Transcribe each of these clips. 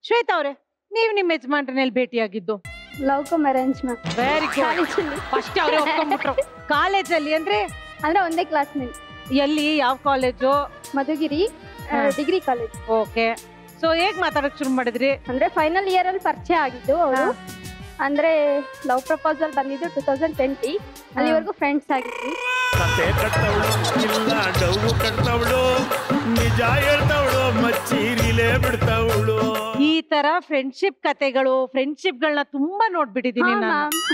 ಶ್ವೇತಾ ಅವ್ರೆ ನೀವ್ ನಿಮ್ ಯಜಮಾನ್ರನ್ನೆಲ್ಲಿ ಭೇಟಿಯಾಗಿದ್ದು love cum arrange ma'am very good ಕಾಲೇಜಲ್ಲಿ ಫಸ್ಟ್ ಅವ್ರೆ ಒಪ್ಕೊಂಡ್ಬಿಟ್ರು ಕಾಲೇಜಲ್ಲಿ ಅಂದ್ರೆ ಅಂದ್ರೆ ಒಂದೇ ಕ್ಲಾಸ್ಮೇಟ್ ಎಲ್ಲಿ ಯಾವ ಕಾಲೇಜು ಮಧುಗಿರಿ ಹಾ. ಡಿಗ್ರಿ ಕಾಲೇಜ್ ಓಕೆ ಸೊ ಹೇಗ್ ಮಾತಾಡಕ್ ಶುರು ಮಾಡಿದ್ರಿ ಅಂದ್ರೆ ಫೈನಲ್ ಇಯರ್ ಅಲ್ಲಿ ಪರಿಚಯ ಆಗಿದ್ದು ಅವರು ಅಂದ್ರೆ ಲವ್ ಪ್ರಪೋಸಲ್ ಬಂದಿದ್ದು ಟೂ ತೌಸಂಡ್ ಟ್ವೆಂಟಿ ಅಲ್ಲಿವರೆಗೂ ಫ್ರೆಂಡ್ಸ್ ಆಗಿದ್ವಿ ಕತೆ ಕಟ್ಟವಳು ಇಲ್ಲ ಡೌ ಕಟ್ಟವಳು ನಿಜ ಹೇಳ್ತವಳು ಮಚ್ಚೀರಿಲೇ ಬಿಡ್ತವಳು ಈ ತರ ಫ್ರೆಂಡ್ಶಿಪ್ ಕತೆಗಳು ಫ್ರೆಂಡ್ಶಿಪ್ ಗಳನ್ನ ತುಂಬಾ ನೋಡ್ಬಿಟ್ಟಿದೀನಿ ಹಾ,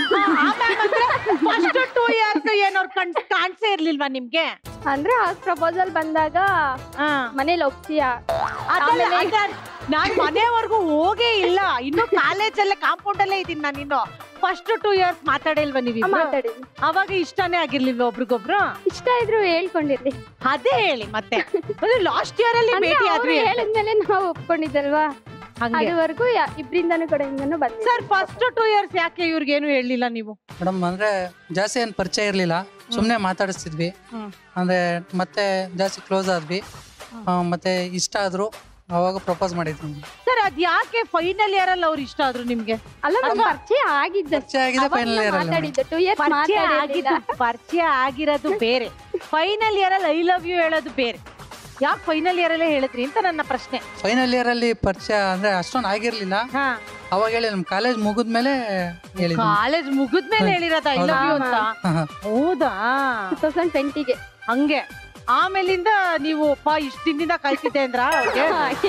ನಾನು ಫಸ್ಟ್ ಟೂ ಇಯರ್ಸ್ ಏನೋರ್ ಕಣ್ ಕಾಣ್ಸೇ ಇರ್ಲಿಲ್ವಾ ನಿಮ್ಗೆ ಅಂದ್ರೆ ಆ ಪ್ರಪೋಸಲ್ ಬಂದಾಗ ಹಾ. ಮನೇಲಿ ಒಪ್ಸಿ ಅದಲ್ಲ, ಅದ- ನಾನ್ ಮನೆವರೆಗೂ ಹೋಗೇ ಇಲ್ಲ ಇನ್ನು ಕಾಲೇಜಲ್ಲೇ ಕಾಂಪೌಂಡ್ ಅಲ್ಲೇ ಇದೀನಿ ನಾನು ಇನ್ನು ಫಸ್ಟ್ ಟೂ ಇಯರ್ಸ್ ಮಾತಾಡಿಲ್ವಾ ನೀವು ಮಾತಾಡಿದ್ವಿ ಅವಾಗ ಇಷ್ಟನೇ ಆಗಿರ್ಲಿಲ್ವಾ ಒಬ್ರಿಗೊಬ್ರು ಇಷ್ಟ ಇದ್ರು ಹೇಳ್ಕೊಂಡಿರ್ಲಿ ಅದೇ ಹೇಳಿ ಮತ್ತೆ ಲಾಸ್ಟ್ ಇಯರ್ ಅಲ್ಲಿ ಅಂದ್ರೆ ಭೇಟಿ ಅವ್ರು ಆದ್ರಿ ಹೇಳಿದ್ಮೇಲೆ ನಾವು ಒಪ್ಕೊಂಡಿದ್ದಲ್ವಾ ಹಂಗೆ ಅದುವರೆಗೂ ಯಾ- ಇಬ್ರಿಂದನೂ ಕಡೆಯಿಂದನೂ ಬಂದಿದೆ ಸರ್ ಫಸ್ಟ್ ಟೂ ಇಯರ್ಸ್ ಯಾಕೆ ಇವ್ರಿಗೇನು ಹೇಳಿಲ್ಲ ನೀವು ಮೇಡಮ್ ಅಂದ್ರೆ ಜಾಸ್ತಿ ಏನು ಪರಿಚಯ ಇರಲಿಲ್ಲ ಸುಮ್ಮನೆ ಮಾತಾಡಿಸ್ತಿದ್ವಿ ಹ್ಮ್. ಅಂದ್ರೆ ಮತ್ತೆ ಜಾಸ್ತಿ ಕ್ಲೋಸ್ ಆದ್ವಿ ಆ, ಮತ್ತೆ ಇಷ್ಟ ಆದ್ರು ಅವಾಗ ಪ್ರಪೋಸ್ ಮಾಡಿದ್ವಿ ಸರ್ ಅದ್ ಯಾಕೆ ಫೈನಲ್ ಇಯರ್ ಅಲ್ಲಿ ಅವ್ರು ಇಷ್ಟ ಆದ್ರು ನಿಮ್ಗೆ ಅಲ್ಲ ನಮ್ ಅಥವಾ- ಪರಿಚಯ ಆಗಿದ್ದ ಪರಿಚಯ ಆಗಿದೆ ಫೈನಲ್ ಇಯರ್ ಅಲ್ಲಿ ಮಾತಾಡಿದ್ದು ಟೂ ಇಯರ್ಸ್ ಪರಿಚಯ ಮಾತಾಡಿರ್ಲಿಲ್ಲ ಆಗಿದ್ದು ಪರಿಚಯ ಆಗಿರೋದು ಬೇರೆ ಫೈನಲ್ ಇಯರ್ ಅಲ್ಲಿ ಐ ಲವ್ ಯು ಹೇಳೋದು ಬೇರೆ ಯಾಕೆ ಫೈನಲ್ ಇಯರ್ ಅಲ್ಲೇ ಹೇಳಿದ್ರಿ ಅಂತ ನನ್ನ ಪ್ರಶ್ನೆ ಫೈನಲ್ ಇಯರ್ ಅಲ್ಲಿ ಪರಿಚಯ ಅಂದ್ರೆ ಅಷ್ಟೊಂದು ಆಗಿರ್ಲಿಲ್ಲ ಹಾ ಅವಾಗ ಹೇಳಿ ನಮ್ ಕಾಲೇಜ್ ಮುಗಿದ್ಮೇಲೆ ಹೇಳಿದ್ವಿ ಕಾಲೇಜ್ ಮುಗಿದ್ಮೇಲೆ ಹೇಳಿರೋದ ಐ ಲವ್ ಯು ಅಂತ ಹೌದಾ ಟೂ ತೌಸಂಡ್ ಟ್ವೆಂಟಿಗೆ ಹಂಗೆ ಆಮೇಲಿಂದ ನೀವು ಪ ಇಷ್ಟ ದಿನದಿಂದ ಕಾಯ್ತಿದ್ದೆ ಅಂದ್ರ ಅವ್ರಿಗೆ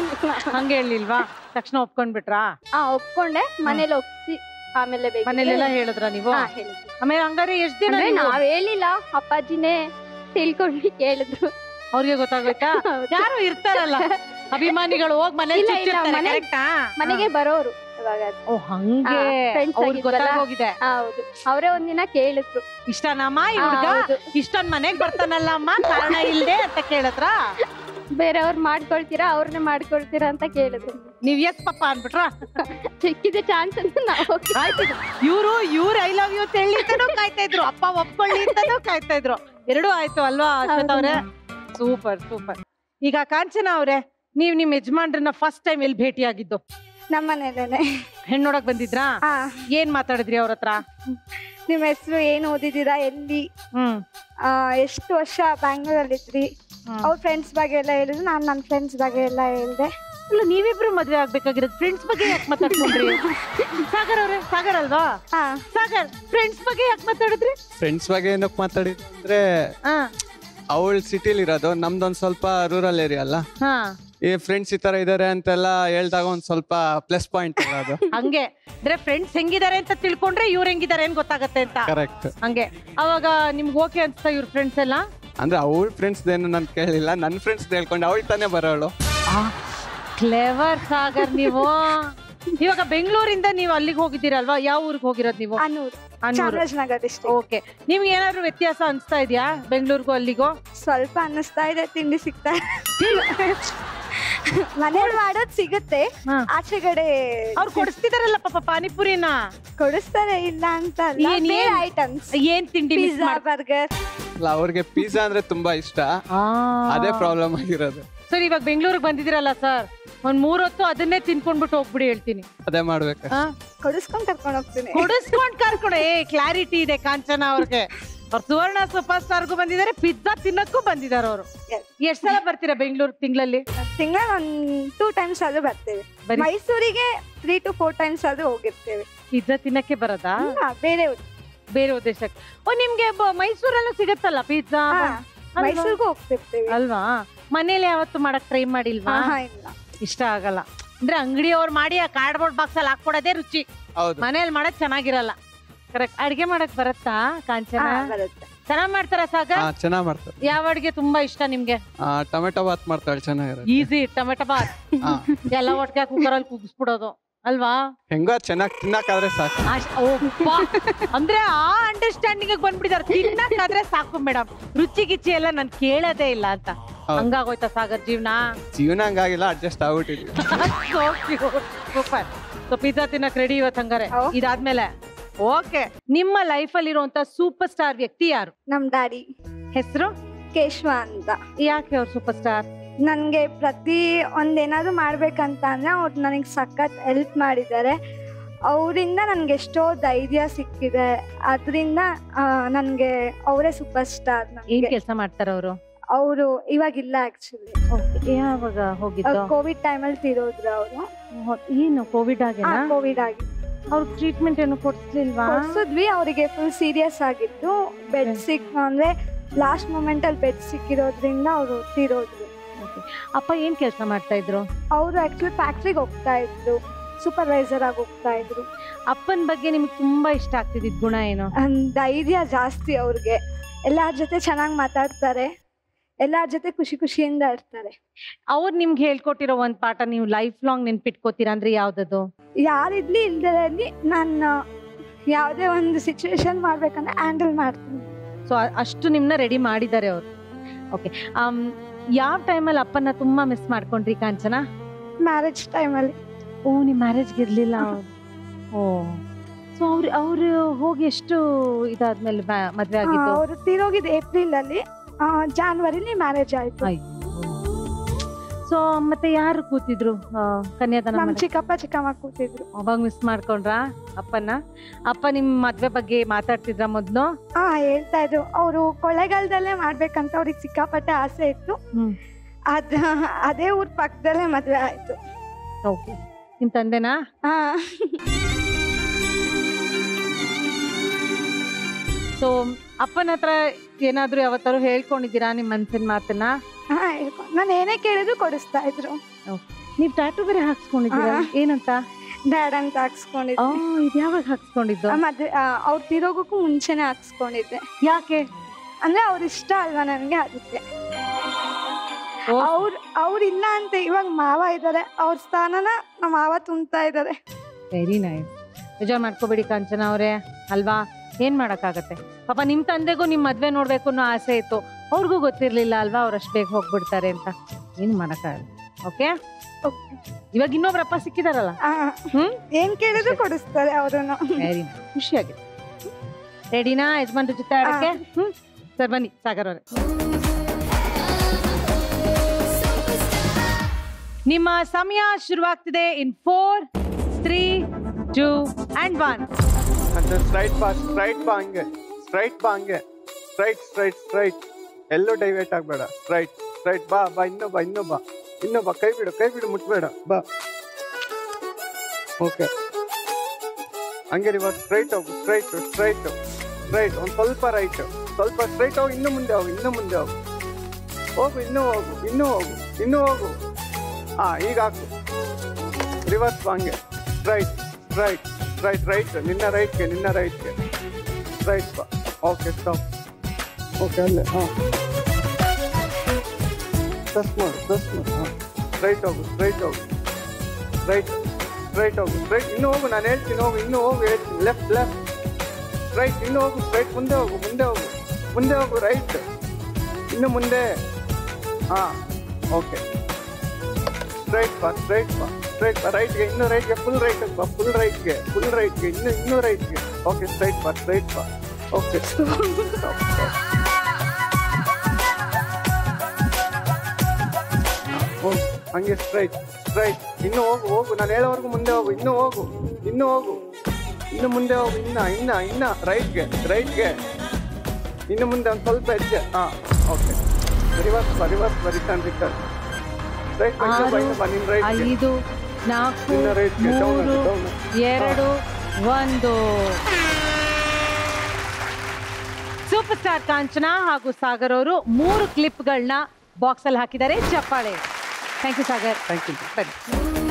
ಹಂಗೆ ಹೇಳಿಲ್ವಾ ತಕ್ಷಣ ಒಪ್ಕೊಂಡ್ಬಿಟ್ರಾ ಹಾ ಒಪ್ಕೊಂಡೆ ಮನೇಲಿ ಒಪ್ಸಿ ಆಮೇಲೆ ಬೇಕು ಮನೇಲೆಲ್ಲ ಹೇಳಿದ್ರ ನೀವು ಹಾ, ಹೇಳಿದ್ವಿ. ಆಮೇಲೆ ಹಂಗಾರೆ ಎಷ್ಟ್ ದಿನ ಅಂದ್ರೆ ನೀವು- ನಾವ್ ಹೇಳಿಲ್ಲ ಅಪ್ಪಾಜಿನೇ ತಿಳ್ಕೊಂಡು ಕೇಳಿದ್ರು ಅವ್ರಿಗೆ ಗೊತ್ತಾಗೋಯ್ತಾ ಹೌದು. ಯಾರು ಇರ್ತಾರಲ್ಲ ಅಭಿಮಾನಿಗಳು ಹೋಗ್ ಮನೇಲಿ ಇಲ್ಲ, ಇಲ್ಲ, ಚುಚ್ಚಿರ್ತಾರೆ, ಮನೆ- correct ಆ? ಮನೆಗೆ ಬರೋರು ಇವಾಗ ಅದು. ಓ ಹಂಗೆ ಹಾ, friends ಅವ್ರಿಗೆ ಆಗಿದ್ವಲ್ಲ. ಗೊತ್ತಾಗೋಗಿದೆ ಹಾ, ಹೌದು ಅವರೇ ಒಂದಿನ ಕೇಳಿದ್ರು ಇಷ್ಟನಮ್ಮ ಈ ಹಾ, ಹುಡ್ಗ ಹೌದು. ಇಷ್ಟೊಂದ್ ಮನೆಗ್ ಬರ್ತಾನಲ್ಲ ಅಮ್ಮ ಕಾರಣ ಇಲ್ದೆ ಅಂತ ಕೇಳಿದ್ರ ಬೇರೆಯವ್ರು ಮಾಡ್ಕೊಳ್ತೀರಾ ಅವ್ರನ್ನೇ ಮಾಡ್ಕೊಳ್ತೀರಾ ಅಂತ ಕೇಳಿದ್ರು ನೀವ್ ಎಸ್ ಪಪ್ಪ ಅನ್ಬಿಟ್ರ ಸಿಕ್ಕಿದ ಚಾನ್ಸ್ ಅಂತ ನಾವು ಆಯ್ತು ಇವ್ರು ಇವ್ರು ಐ ಲವ್ ಯು ಅಂತ ಹೇಳಿ ಅಂತಾನೂ ಕಾಯ್ತಾ ಇದ್ರು ಅಪ್ಪ ಒಪ್ಕೊಳ್ಳಿ ಅಂತಾನೂ ಕಾಯ್ತಾ ಇದ್ರು ಎರಡೂ ಆಯ್ತು ಅಲ್ವಾ ಅಶ್ವಥ್ ಅವ್ರೆ ಸೂಪರ್ ಸೂಪರ್ ಈಗ ಕಾಂಚನ ಅವ್ರೆ ನೀವ್ ನಿಮ್ ಯಜಮಾನ್ರನ್ನ ಫಸ್ಟ್ ಟೈಮ್ ಎಲ್ಲಿ ಭೇಟಿ ಆಗಿದ್ದು ನಮ್ಮ ಮನೇಲೇನೆ ಹೆಣ್ಣೋಡಕ್ ಬಂದಿದ್ರಾ ಹಾ ಏನ್ ಮಾತಾಡಿದ್ರಿ ಅವ್ರ ಹತ್ರ ನಿಮ್ಮ ಹೆಸರು ಏನು ಓದಿದ್ದೀರಾ ಎಲ್ಲಿ ಹ್ಮ್ ಆ, ಎಷ್ಟು ವರ್ಷ ಬ್ಯಾಂಗ್ಳೂರಲ್ಲಿ ಇದ್ರಿ ಅವ್ರ ಫ್ರೆಂಡ್ಸ್ ಬಗ್ಗೆ ಎಲ್ಲ ಹೇಳಿದ್ರು ನಾನು ನನ್ನ ಫ್ರೆಂಡ್ಸ್ ಬಗ್ಗೆ ಎಲ್ಲ ಹೇಳ್ದೆ ಅಲ್ಲ ನೀವಿಬ್ರು ಮದ್ವೆ ಆಗ್ಬೇಕಾಗಿರೋದು ಫ್ರೆಂಡ್ಸ್ ಬಗ್ಗೆ ಯಾಕೆ ಮಾತಾಡ್ಕೊಂಡ್ರಿ ಸಾಗರ್ ಅವ್ರೆ ಸಾಗರ್ ಅಲ್ವಾ ಹಾ ಸಾಗರ್ ಫ್ರೆಂಡ್ಸ್ ಬಗ್ಗೆ ಯಾಕೆ ಮಾತಾಡಿದ್ರಿ ಫ್ರೆಂಡ್ಸ್ ಬಗ್ಗೆ ಏನಕ್ಕೆ ಮಾತಾಡಿದ್ದು ಅಂದ್ರೆ ಹಾ ಅವಳು ಸಿಟಿಲಿ ಇರೋದು ನಮ್ದೊಂದ್ ಸ್ವಲ್ಪ ರೂರಲ್ ಏರಿಯಾ ಅಲ್ಲ ಹಾ ಈ ಫ್ರೆಂಡ್ಸ್ ಈ ತರ ಇದಾರೆ ಅಂತೆಲ್ಲ ಹೇಳ್ದಾಗ ಒಂದ್ ಸ್ವಲ್ಪ ಪ್ಲಸ್ ಪಾಯಿಂಟ್ ಅಲ್ಲ ಅದು ಹಂಗೆ ಅಂದ್ರೆ ಫ್ರೆಂಡ್ಸ್ ಹೆಂಗಿದ್ದಾರೆ ಅಂತ ತಿಳ್ಕೊಂಡ್ರೆ ಇವ್ರು ಹೆಂಗಿದ್ದಾರೆ ಏನ್ ಗೊತ್ತಾಗತ್ತೆ ಅಂತ ಕರೆಕ್ಟ್ ಹಂಗೆ ಅವಾಗ ನಿಮ್ಗೆ ಓಕೆ ಅನ್ಸ್ತಾ ಇವ್ರ ಫ್ರೆಂಡ್ಸ್ ಎಲ್ಲ ಅಂದ್ರೆ ಅವಳ ಫ್ರೆಂಡ್ಸ್ ಏನು ನಾನು ಕೇಳಿಲ್ಲ ನನ್ನ ಫ್ರೆಂಡ್ಸ್ ಹೇಳ್ಕೊಂಡು ಅವಳು ತಾನೇ ಬರೋಳು ಕ್ಲೇವರ್ ಸಾಗರ್ ನೀವು ಇವಾಗ ಬೆಂಗಳೂರಿಂದ ನೀವು ಅಲ್ಲಿಗೆ ಹೋಗಿದ್ದೀರಲ್ವಾ ಯಾವ ಊರಿಗೆ ಹೋಗಿರೋದು ನೀವು ಅನೂರು ಅನ್ನೂರು ಚಾಮರಾಜನಗರ ಡಿಸ್ಟ್ರಿಕ್ಟ್ ಓಕೆ ನಿಮ್ಗೆ ಏನಾದ್ರು ವ್ಯತ್ಯಾಸ ಅನ್ಸ್ತಾ ಇದೆಯಾ ಬೆಂಗಳೂರಿಗೂ ಅಲ್ಲಿಗೂ ಸ್ವಲ್ಪ ಅನ್ನಿಸ್ತಾ ಇದೆ ತಿಂಡಿ ಸಿಗ್ತಾ ಮನೇಲಿ ಮಾಡೋದ್ ಸಿಗುತ್ತೆ ಹಾ. ಆಚೆ ಕಡೆ ಅವ್ರು ಕೊಡಿಸ್ತಿದಾರಲ್ಲ ಪಾಪ ಪಾನಿಪುರಿನ ಕೊಡಿಸ್ತಾರೆ ಇಲ್ಲ ಅಂತ ಏನ್- ಏನ್- ಐಟಮ್ಸ್ ಏನ್ ತಿಂಡಿ miss ಪಿಜ್ಜಾ ಮಾಡ್- ಬರ್ಗರ್ ಅಲ್ಲ ಅವ್ರಿಗೆ ಪಿಜ್ಜಾ ಅಂದ್ರೆ ತುಂಬಾ ಇಷ್ಟ ಅದೇ ಪ್ರಾಬ್ಲಮ್ ಆಗಿರೋದು ಸರ್ ಇವಾಗ ಬೆಂಗಳೂರಿಗೆ ಬಂದಿದ್ದೀರಲ್ಲ ಸರ್ ಒಂದ್ ಮೂರ್ ಹೊತ್ತು ಅದನ್ನೇ ತಿನ್ಕೊಂಡ್ಬಿಟ್ಟು ಹೋಗ್ಬಿಡಿ ಹೇಳ್ತೀನಿ ಅದೇ ಮಾಡ್ಬೇಕು ಆ? ಕೊಡಿಸ್ಕೊಂಡ್ ಕರ್ಕೊಂಡು ಹೋಗ್ತೀನಿ ಕೊಡಿಸ್ಕೊಂಡ್ ಕರ್ಕೊಡೆ ಕ್ಲಾರಿಟಿ ಇದೆ ಕಾಂಚನ ಅವ್ರಿಗೆ ಅವ್ರು ಸುವರ್ಣ ಸೂಪರ್ ಸ್ಟಾರ್ಗೂ ಬಂದಿದ್ದಾರೆ ಪಿಜ್ಜಾ ತಿನ್ನಕ್ಕೂ ಬಂದಿದ್ದಾರೆ ಅವರು Yes. ಎಷ್ಟ್ ಸಲ ಬರ್ತೀರಾ ಬೆಂಗಳೂರು ತಿಂಗಳಲ್ಲಿ ತಿಂಗಳ ಒಂದ್ ಟೂ ಟೈಮ್ಸ್ ಆದ್ರೂ ಬರ್ತೇವೆ ಬರೀ- ಮೈಸೂರಿಗೆ ತ್ರೀ ಟು ಫೋರ್ ಟೈಮ್ಸ್ ಆದ್ರೂ ಹೋಗಿರ್ತೇವೆ ಪಿಜ್ಜಾ ತಿನ್ನಕ್ಕೆ ಬರೋದಾ ಹಾ, ಬೇರೆ ಊರು. ಬೇರೆ ಉದ್ದೇಶಕ್ಕೆ ಓ ನಿಮ್ಗೆ ಬ- ಮೈಸೂರಲ್ಲೂ ಸಿಗತ್ತಲ್ಲ ಪಿಜ್ಜಾ ಹಾ, ಅಲ್ವಾ? ಮೈಸೂರ್ಗೂ ಹೋಗ್ತಿರ್ತೇವೆ ಅಲ್ವಾ ಮನೇಲಿ ಯಾವತ್ತು ಮಾಡಕ್ ಟ್ರೈ ಮಾಡಿಲ್ವಾ ಹಾ, ಹಾ, ಇಲ್ಲ ಇಷ್ಟ ಆಗಲ್ಲ ಅಂದ್ರೆ ಅಂಗಡಿಯವ್ರು ಮಾಡಿ ಆ ಕಾರ್ಡ್ಬೋರ್ಡ್ ಬಾಕ್ಸ್ ಅಲ್ಲಿ ಹಾಕೊಡೋದೇ ರುಚಿ ಹೌದು ಮನೇಲಿ ಮಾಡಕ್ ಚೆನ್ನಾಗಿರಲ್ಲ ಕರೆಕ್ಟ್ ಅಡ್ಗೆ ಮಾಡಕ್ ಬರತ್ತಾ ಕಾಂಚನ ಹಾ, ಬರುತ್ತೆ ಚೆನ್ನಾಗ್ ಮಾಡ್ತಾರ ಸಾಗ ಹಾ ಚೆನ್ನಾಗ್ ಮಾಡ್ತಾರೆ ಯಾವ ಅಡ್ಗೆ ತುಂಬಾ ಇಷ್ಟ ನಿಮ್ಗೆ ಆ, ಟೊಮೆಟೊ ಬಾತ್ ಮಾಡ್ತಾಳೆ ಚೆನ್ನಾಗಿರೋದು ಈಸಿ ಟೊಮೆಟೊ ಬಾತ್ ಹಾ. ಎಲ್ಲ ಒಟ್ಟಿಗೆ ಕುಕ್ಕರಲ್ಲಿ ಕುಗ್ಸ್ಬಿಡೋದು ಅಲ್ವಾ ಹೆಂಗೋ ಚೆನ್ನಾಗಿ ತಿನ್ನಕ್ಕಾದ್ರೆ ಸಾಕು ಅಷ್ಟ್- ಓಪ್ಪ. ಅಂದ್ರೆ ಆ ಅಂಡರ್ಸ್ಟ್ಯಾಂಡಿಂಗ್ ಬಂದ್ಬಿಟ್ಟಿದಾರೆ ತಿನ್ನಕ್ಕಾದ್ರೆ ಸಾಕು ಮೇಡಮ್ ರುಚಿ ಗಿಚ್ಚಿ ಎಲ್ಲ ನಾನ್ ಕೇಳೋದೇ ಇಲ್ಲ ಅಂತ ಹೌದು. ಹಂಗಾಗೋಯ್ತಾ ಸಾಗರ್ ಜೀವನ ಜೀವನ ಹಂಗಾಗಿಲ್ಲ ಅಡ್ಜಸ್ಟ್ ಆಗ್ಬಿಟ್ಟಿದ್ವಿ ಸೂಪರ್ ಸೊ ಪಿಜ್ಜಾ ತಿನ್ನಕ್ ರೆಡಿ ಇವತ್ತು ಹಂಗಾರೆ ಹೌದು. ಇದಾದ್ಮೇಲೆ ಓಕೆ ನಿಮ್ಮ ಲೈಫ್ ಅಲ್ಲಿ ಇರುವಂತ ಸೂಪರ್ ಸ್ಟಾರ್ ವ್ಯಕ್ತಿ ಯಾರು ನಮ್ ಡ್ಯಾಡಿ ಹೆಸರು ಕೇಶವ ಅಂತ ಯಾಕೆ ಅವ್ರು ಸೂಪರ್ ಸ್ಟಾರ್ ನನಗೆ ಪ್ರತಿ ಒಂದೇನಾದ್ರು ಮಾಡ್ಬೇಕಂತ ಅಂದರೆ ಅವ್ರು ನನಗೆ ಸಖತ್ ಹೆಲ್ಪ್ ಮಾಡಿದ್ದಾರೆ ಅವರಿಂದ ನನಗೆ ಎಷ್ಟೋ ಧೈರ್ಯ ಸಿಕ್ಕಿದೆ ಅದರಿಂದ ನನಗೆ ಅವರೇ ಸೂಪರ್ ಸ್ಟಾರ್ ಏನ್ ನನಗೆ ಕೆಲಸ ಮಾಡ್ತಾರ ಅವರು ಅವರು ಇವಾಗಿಲ್ಲ ಆ್ಯಕ್ಚುಲಿ ಯಾವಾಗ ಹೋಗಿದ್ದು ಕೋವಿಡ್ ಟೈಮಲ್ಲಿ ತೀರೋದ್ರು ಅವರು ಏನು ಕೋವಿಡ್ ಆಗೇನಾ ಕೋವಿಡ್ ಆಗಿ ಅವ್ರ ಟ್ರೀಟ್ಮೆಂಟ್ ಏನು ಕೊಡ್ಸ್ಲಿಲ್ವಾ ಕೊಡ್ಸಿದ್ವಿ ಅವರಿಗೆ ಫುಲ್ ಸೀರಿಯಸ್ ಆಗಿತ್ತು ಬೆಡ್ ಸಿಕ್ ಅಂದ್ರೆ ಲಾಸ್ಟ್ ಮೂಮೆಂಟ್ ಅಲ್ಲಿ ಬೆಡ್ ಸಿಕ್ಕಿರೋದ್ರಿಂದ ಅವರು ತೀರೋದ್ರು ಅಪ್ಪ ಏನ್ ಕೆಲಸ ಮಾಡ್ತಾ ಇದ್ರು ಅವರು ಆಕ್ಚುಲಿ ಫ್ಯಾಕ್ಟ್ರಿಗೆ ಹೋಗ್ತಾ ಇದ್ರು ಸೂಪರ್ವೈಸರ್ ಆಗಿ ಹೋಗ್ತಾ ಇದ್ರು ಅಪ್ಪನ ಬಗ್ಗೆ ನಿಮ್ಗೆ ತುಂಬಾ ಇಷ್ಟ ಆಗ್ತಿದ್ದ ಗುಣ ಏನು ಅಹ್, ಧೈರ್ಯ ಜಾಸ್ತಿ ಅವ್ರಿಗೆ ಎಲ್ಲಾರ ಜೊತೆ ಚೆನ್ನಾಗಿ ಮಾತಾಡ್ತಾರೆ ಎಲ್ಲಾರ ಜೊತೆ ಖುಷಿ ಖುಷಿಯಿಂದ ಇರ್ತಾರೆ ಅವ್ರು ನಿಮ್ಗೆ ಹೇಳ್ಕೊಟ್ಟಿರೋ ಒಂದ್ ಪಾಠ ನೀವು ಲೈಫ್ ಲಾಂಗ್ ನೆನ್ಪಿಟ್ಕೋತೀರಾ ಅಂದ್ರೆ ಯಾವ್ದದು ಯಾರಿರ್ಲಿ ಇಲ್ದಿರಲ್ಲಿ ನಾನು ಯಾವುದೇ ಒಂದು ಸಿಚುವೇಶನ್ ಮಾಡ್ಬೇಕಂದ್ರೆ ಹ್ಯಾಂಡಲ್ ಮಾಡ್ತೀನಿ ಸೊ ಅಷ್ಟು ನಿಮ್ನ ರೆಡಿ ಮಾಡಿದ್ದಾರೆ ಅವ್ರು ಓಕೆ ಯಾವ ಟೈಮಲ್ಲಿ ಅಪ್ಪನ ತುಂಬಾ ಮಿಸ್ ಮಾಡ್ಕೊಂಡ್ರಿ ಕಾಂಚನ ಮ್ಯಾರೇಜ್ ಟೈಮಲ್ಲಿ ಓ ನಿಮ್ ಮ್ಯಾರೇಜ್ಗೆ ಇರ್ಲಿಲ್ಲ ಅವ್ರು. ಓ ಸೊ ಅವ್ರು ಅವ್ರು ಹೋಗಿ ಎಷ್ಟು ಇದಾದ್ಮೇಲೆ ಮ- ಮದ್ವೆ ಆಗಿದ್ದು ಅವರು ತೀರೋಗಿದ್ದು ಏಪ್ರಿಲ್ ಅಲ್ಲಿ ಜಾನ್ವರಿಲಿ ಮ್ಯಾರೇಜ್ ಆಯ್ತು ಸೊ ಮತ್ತೆ ಯಾರು ಕೂತಿದ್ರು ಆ, ಕನ್ಯಾದಾನ ನಮ್ ಮಾಡಕ್ಕೆ? ಚಿಕ್ಕಪ್ಪ ಚಿಕ್ಕಮ್ಮ ಕೂತಿದ್ರು ಅವಾಗ ಮಿಸ್ ಮಾಡ್ಕೊಂಡ್ರಾ ಅಪ್ಪನ ಅಪ್ಪ ನಿಮ್ ಮದ್ವೆ ಬಗ್ಗೆ ಮಾತಾಡ್ತಿದ್ರ ಮೊದ್ಲು ಹಾ ಹೇಳ್ತಾ ಇದ್ರು ಅವರು ಕೊಳ್ಳೆಗಾಲದಲ್ಲೇ ಮಾಡ್ಬೇಕಂತ ಅವ್ರಿಗೆ ಸಿಕ್ಕಾಪಟ್ಟೆ ಆಸೆ ಇತ್ತು ಹ್ಮ್. ಅದ ಅದೇ ಊರ್ ಪಕ್ಕದಲ್ಲೇ ಮದ್ವೆ ಆಯ್ತು ಓಕೆ ನಿಮ್ ತಂದೆನಾ ಹಾ ಸೊ ಅಪ್ಪನ ಹತ್ರ ಏನಾದ್ರು ಯಾವತ್ತಾರು ಹೇಳ್ಕೊಂಡಿದ್ದೀರಾ ನಿಮ್ ಮನ್ಸಿನ ಮಾತನ್ನ ಹಾ ಹೇಳ್ಕೊಂಡು ನಾನು ಏನೇ ಕೇಳಿದ್ರು ಕೊಡಿಸ್ತಾ ಇದ್ರು ನೀವ್ ಟ್ಯಾಟು ಬೇರೆ ಹಾಕ್ಸ್ಕೊಂಡಿದ್ದೀರಾ ಹಾ. ಏನಂತ ಡ್ಯಾಡ್ ಅಂತ ಆ ಹಾಕ್ಸ್ಕೊಂಡಿದ್ದೆ ಇದ್ ಯಾವಾಗ ಹಾಕ್ಸ್ಕೊಂಡಿದ್ದು ಆ, ಮದ್ವೆ ಅವ್ರು ತೀರೋಗಕ್ಕೂ ಮುಂಚೆನೆ ಹಾಕ್ಸ್ಕೊಂಡಿದ್ದೆ ಯಾಕೆ ಅಂದ್ರೆ ಅವ್ರ ಇಷ್ಟ ಅಲ್ವಾ ನನಗೆ ಅದಕ್ಕೆ ಓ, ಅವ್ರ ಅವ್ರಿಲ್ಲ ಅಂತ ಇವಾಗ ಮಾವ ಇದ್ದಾರೆ ಅವ್ರ ಸ್ಥಾನನ ನಮ್ಮ ಮಾವ ತುಂಬ್ತಾ ಇದ್ದಾರೆ ವೆರಿ ನೈಸ್ ಬೇಜಾರ್ ಮಾಡ್ಕೋಬೇಡಿ ಕಾಂಚನ ಅವ್ರೆ ಅಲ್ವಾ ಏನ್ ಮಾಡಕ್ಕಾಗತ್ತೆ ಪಾಪ ನಿಮ್ ತಂದೆಗೂ ನಿಮ್ ಮದ್ವೆ ನೋಡ್ಬೇಕು ಅನ್ನೋ ಆಸೆ ಇತ್ತು ಅವ್ರಿಗೂ ಗೊತ್ತಿರ್ಲಿಲ್ಲ ಅಲ್ವಾ ಅವ್ರು ಅಷ್ಟ್ ಬೇಗ ಹೋಗ್ಬಿಡ್ತಾರೆ ಅಂತ ಏನ್ ಮಾಡಕ್ಕಾಗಲ್ಲ ಓಕೆ ಇವಾಗ ಇನ್ನೊಬ್ರಪ್ಪ ಸಿಕ್ಕಿದಾರಲ್ಲ ಆ, ಹ್ಮ್ ಏನ್ ಕೇಳಿದ್ರು ಕೊಡಿಸ್ತಾರೆ ಅವ್ರನ್ನು ವೆರಿ ನೈಸ್ ಖುಷಿಯಾಗಿದೆ ರೆಡಿನಾ ಯಜಮಾನ್ರ ಜೊತೆ ಆಡಕ್ಕೆ ಹ್ಮ್ ಸರ್ ಬನ್ನಿ ಸಾಗರ್ ಅವ್ರೆ ನಿಮ್ಮ ಸಮಯ ಶುರುವಾಗ್ತಿದೆ in four three two and one ಮತ್ತೆ ಸ್ಟ್ರೈಟ್ ಬಾ ಸ್ಟ್ರೈಟ್ ಬಾ ಹಂಗೆ ಸ್ಟ್ರೈಟ್ ಬಾ ಹಂಗೆ ಸ್ಟ್ರೈಟ್ ಸ್ಟ್ರೈಟ್ ಸ್ಟ್ರೈಟ್ ಎಲ್ಲೂ ಡೈವೇಟ್ ಆಗಬೇಡ ಸ್ಟ್ರೈಟ್ ಸ್ಟ್ರೈಟ್ ಬಾ ಬಾ ಇನ್ನೂ ಬಾ ಇನ್ನೂ ಬಾ ಇನ್ನೂ ಬಾ ಕೈ ಬಿಡು ಕೈ ಬಿಡು ಮುಟ್ಬೇಡ ಬಾ ಓಕೆ ಹಂಗೆ ರಿವರ್ಸ್ ಸ್ಟ್ರೈಟ್ ಹೋಗು ಸ್ಟ್ರೈಟ್ ಸ್ಟ್ರೈಟ್ ಸ್ಟ್ರೈಟ್ ಒಂದು ಸ್ವಲ್ಪ ರೈಟ್ ಸ್ವಲ್ಪ ಸ್ಟ್ರೈಟ್ ಹೋಗು ಇನ್ನು ಮುಂದೆ ಹೋಗು ಇನ್ನು ಮುಂದೆ ಹೋಗು ಹೋಗು ಇನ್ನೂ ಹೋಗು ಇನ್ನೂ ಹೋಗು ಇನ್ನೂ ಹೋಗು ಹಾ ಈಗ ಹಾಕು ರಿವರ್ಸ್ ಬಾ ಹಂಗೆ ಸ್ಟ್ರೈಟ್ ಸ್ಟ್ರೈಟ್ ರೈಟ್ ರೈಟ್ ನಿನ್ನ ರೈಟ್ಗೆ ನಿನ್ನ ರೈಟ್ಗೆ ರೈಟ್ ಬಾ ಓಕೆ ಸ್ಟಾಪ್ ಓಕೆ ಅಲ್ಲೇ ಹಾಂ ಪ್ರೆಸ್ ಮಾಡು ಪ್ರೆಸ್ ಮಾಡು ಹಾಂ ಸ್ಟ್ರೈಟ್ ಹೋಗು ಸ್ಟ್ರೈಟ್ ಹೋಗು ರೈಟ್ ಸ್ಟ್ರೈಟ್ ಹೋಗು ಸ್ಟ್ರೈಟ್ ಇನ್ನೂ ಹೋಗು ನಾನು ಹೇಳ್ತೀನಿ ಹೋಗು ಇನ್ನೂ ಹೋಗು ಹೇಳ್ತೀನಿ ಲೆಫ್ಟ್ ಲೆಫ್ಟ್ ಸ್ಟ್ರೈಟ್ ಇನ್ನೂ ಹೋಗು ಸ್ಟ್ರೈಟ್ ಮುಂದೆ ಹೋಗು ಮುಂದೆ ಹೋಗು ಮುಂದೆ ಹೋಗು ರೈಟ್ ಇನ್ನು ಮುಂದೆ ಹಾಂ ಓಕೆ ಸ್ಟ್ರೈಟ್ ಬಾ ಸ್ಟ್ರೈಟ್ ಬಾ ಸ್ಟ್ರೈಟ್ ಬಾ ರೈಟ್ಗೆ ಇನ್ನು ರೈಟ್ಗೆ ಫುಲ್ ರೈಟ್ ಬಾ ಫುಲ್ ರೈಟ್ಗೆ ಫುಲ್ ರೈಟ್ಗೆ ಇನ್ನು ಇನ್ನೂ ರೈಟ್ಗೆ ಓಕೆ ಸ್ಟ್ರೈಟ್ ಬಾ ಸ್ಟ್ರೈಟ್ ಬಾ ಓಕೆ ಹೋಗು ಹಂಗೆ ಸ್ಟ್ರೈಟ್ ಸ್ಟ್ರೈಟ್ ಇನ್ನು ಹೋಗು ಹೋಗು ನಾನು ಹೇಳೋವರೆಗೂ ಮುಂದೆ ಹೋಗು ಇನ್ನು ಹೋಗು ಇನ್ನು ಹೋಗು ಇನ್ನು ಮುಂದೆ ಹೋಗು ಇನ್ನ ಇನ್ನ ಇನ್ನ ರೈಟ್ಗೆ ರೈಟ್ಗೆ ಇನ್ನು ಮುಂದೆ ಒಂದು ಸ್ವಲ್ಪ ಹೆಜ್ಜೆ ಹಾಂ ಓಕೆ ರಿವರ್ಸ್ ಬಾ ರಿವರ್ಸ್ ಬಾ ರಿಟರ್ನ್ ರಿಟರ್ನ್ ರೈಟ್ ಬಾ ಇನ್ನು ಬಾ ಇನ್ನು ಬಾ ನಿನ್ನ ರೈಟ್ಗೆ ಐದು ನಾಲ್ಕು ನಿನ್ನ ರೈಟ್ಗೆ ಡೌನ್ ಮೂರು ಡೌನ್ ಎರಡು ಒಂದು ಸೂಪರ್ ಸ್ಟಾರ್ ಕಾಂಚನ ಹಾಗೂ ಸಾಗರ್ ಅವರು ಮೂರು ಕ್ಲಿಪ್ಗಳನ್ನ ಬಾಕ್ಸ್ ಅಲ್ಲಿ ಹಾಕಿದ್ದಾರೆ ಚಪ್ಪಾಳೆ thank you Sagar thank you ಬನ್ನಿ